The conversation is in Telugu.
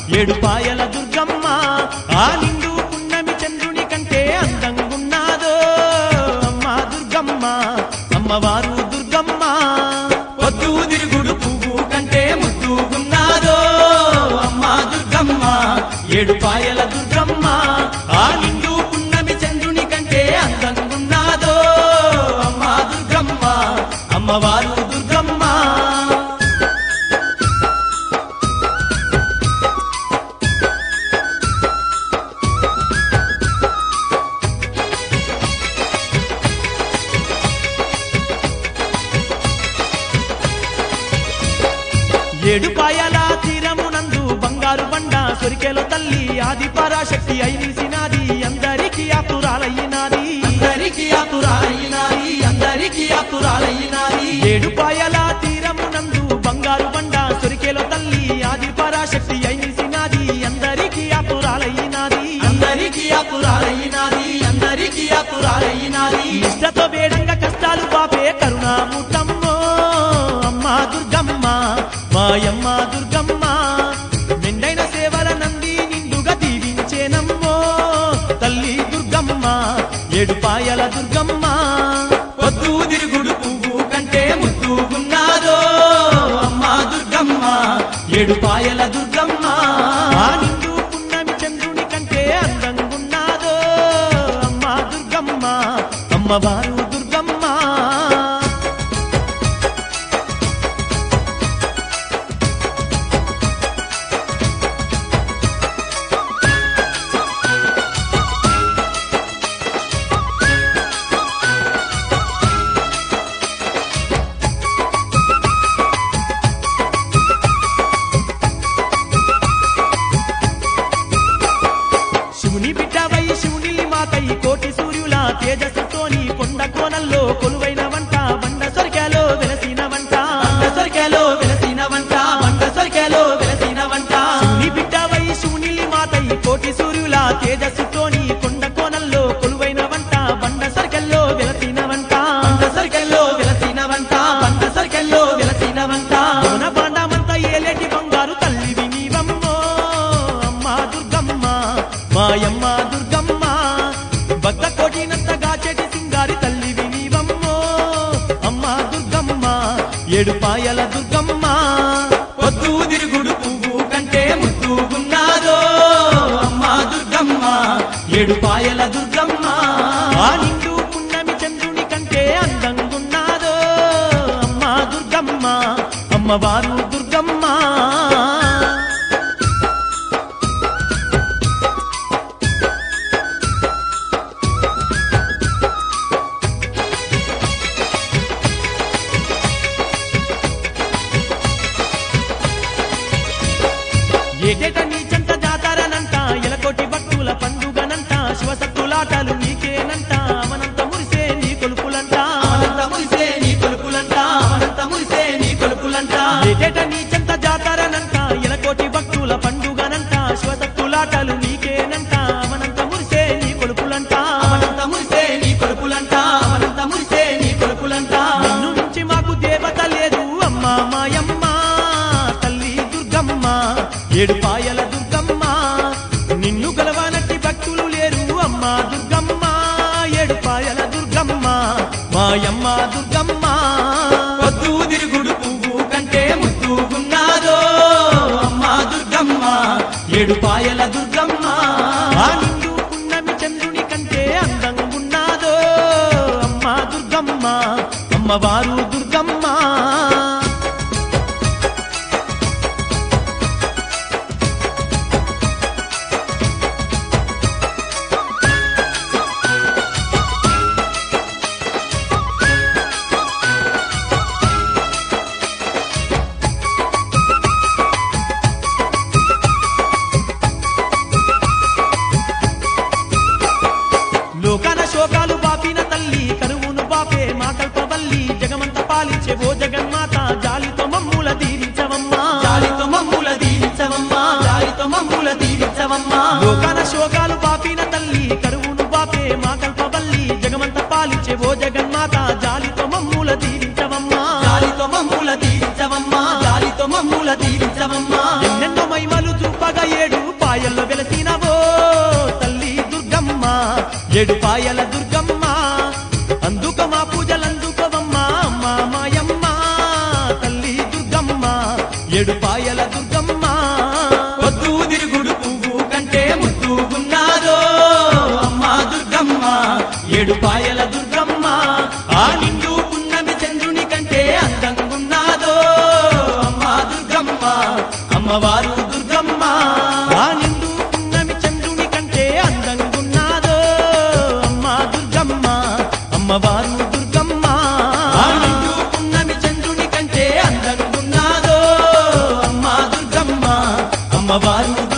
ఏడు పాయల దుర్గమ్మ ఆ నిండు పున్నమి చంద్రుని కంటే అందంగున్నాదో అమ్మ దుర్గమ్మ అమ్మవారు దుర్గమ్మ పొద్దు తిరుగుడు పువ్వు కంటే ముద్దుగున్నాదో అమ్మ దుర్గమ్మ ఏడు పాయల దుర్గమ్మ ఆ నిండు పున్నమి చంద్రుని కంటే అందంగున్నాదో అమ్మ దుర్గమ్మ అమ్మవారు దుర్గమ్మ ఏడు పాయల తీరమునందు బంగారు బండ సొరికెలో తల్లి ఆది పరాశక్తి అయినిసినాది అందరికీ ఆతురాలయ్యినాది అందరికీ ఆతురాలయ్యినాది అందరికీ ఆతురాలయ్యినాది ఏడు పాయల తీరమునందు బంగారు బండ సొరికెలో తల్లి ఆది పరాశక్తి అయినిసినాది అందరికీ ఆతురాలయ్యినాది అందరికీ ఆతురాలయ్యినాది అందరికీ ఆతురాలయ్యినాది ఇష్టతో వేడంగా కష్టాలు పాపే కరుణాముటమ్మో అమ్మ దుర్గమ్మ మాయమ్మ దుర్గమ్మ మెండైన సేవల నంది నిండుగా దీవించేనమ్మో తల్లి దుర్గమ్మ ఏడు పాయల దుర్గమ్మ పొద్దు తిరుగుడు పువ్వు కంటే ముద్దుగున్నాదో అమ్మ దుర్గమ్మ ఏడు పాయల దుర్గమ్మ ఆ నిండు పున్నమి చంద్రుని కంటే అందంగున్నాదో అమ్మ దుర్గమ్మ అమ్మవారు దుర్గమ్మ శివుని బిడ్డవై శివుని మాతై కోటి సూర్యుల తేజస్సుతోని కొండ కోనల్లో కొలువైన వంట బండ సొరికాలో వెలసిన వంట బండ సొరికాలో వెలసిన వంట బండ సొరికాలో వెలసిన వంట శివుని బిడ్డవై శివుని మాతై కోటి సూర్యుల తేజస్సుతోని కొండ కోనల్లో కొలువైన వంట బండ సొరికల్లో వెలసిన వంట బండ సొరికల్లో వెలసిన వంట బండ సొరికల్లో వెలసిన వంట మన బాండమంతా ఏలేటి బంగారు తల్లివి నీవమ్మో అమ్మ దుర్గమ్మ మాయమ్మ దుర్గమ్మ భక్త కోటినంతగా చెటి సింగారి తల్లివి నీవమ్మో అమ్మ దుర్గమ్మ ఏడు పాయల దుర్గమ్మ పొద్దు తిరుగుడు పువ్వు కంటే ముద్దుగున్నాదో అమ్మ దుర్గమ్మ ఏడు పాయల దుర్గమ్మ ఆ నిండు పున్నమి చంద్రుని కంటే అందంగున్నాదో అమ్మ దుర్గమ్మ అమ్మవారు దుర్గమ్మ ఏటేట నీ చెంత జాతరనంట ఎలకోటి భక్తుల పండుగనంట శివసత్తులాటలు నీకేనంట అవనంత మురిసే నీ కొలుపులంట అవనంత మురిసే నీ కొలుపులంట అవనంత మురిసే నీ కొలుపులంట ఏటేట నీ చెంత జాతరనంట ఎలకోటి భక్తుల పండుగనంట శివసత్తులాటలు నీకేనంట అవనంత మురిసే నీ కొలుపులంట అవనంత మురిసే నీ కొలుపులంట అవనంత మురిసే నీ కొలుపులంట నిన్ను నుంచి మాకు దేవత లేదు అమ్మ మాయమ్మ తల్లి దుర్గమ్మ ఏడు పాయల దుర్గమ్మ నిన్ను గలవానట్టి భక్తులు లేరు అమ్మ దుర్గమ్మ ఏడు పాయల దుర్గమ్మ మాయమ్మ దుర్గమ్మ పొద్దు తిరుగుడు పువ్వు కంటే ముద్దుగున్నాదో అమ్మ దుర్గమ్మ ఏడు పాయల దుర్గమ్మ ఆ నిండు పున్నమి చంద్రుని కంటే అందంగున్నాదో అమ్మ దుర్గమ్మ అమ్మవారు దుర్గమ్మ లోకాన శోకాలు బాపిన తల్లి కరువును బాపే మా కల్పవల్లి జగమంత పాలించే ఓ జగన్మాత జాలితో మమ్ముల దీవించవమ్మా జాలితో మమ్ముల దీవించవమ్మా జాలితో మమ్ముల దీవించవమ్మా లోకాన శోకాలు బాపిన తల్లి కరువును బాపే మా కల్పవల్లి జగమంత పాలించే ఓ జగన్మాత జాలితో మమ్ముల దీవించవమ్మా జాలితో మమ్ముల దీవించవమ్మా జాలితో మమ్ముల దీవించవమ్మా ఎన్నెన్నో మహిమలు చూపగా పాయల దుర్గమ్మ అందుక మా పూజలందుకోవమ్మ అమ్మ మాయమ్మ తల్లి దుర్గమ్మ ఏడు పాయల దుర్గమ్మ పొద్దు తిరుగుడు పువ్వు కంటే ముద్దుగున్నాదో అమ్మ దుర్గమ్మ ఏడు పాయల దుర్గమ్మ ఆ నిండు పున్నమి చంద్రుని కంటే అందంగున్నాదో అమ్మ దుర్గమ్మ అమ్మవారు దుర్గమ్మ ఆ నిండు పున్నమి చంద్రుని కంటే అందంగున్నాదో అమ్మ దుర్గమ్మ అమ్మవారు దుర్గమ్మ ఆ నిండు పున్నమి చంద్రుని కంటే అందంగున్నాదో అమ్మ దుర్గమ్మ అమ్మవారు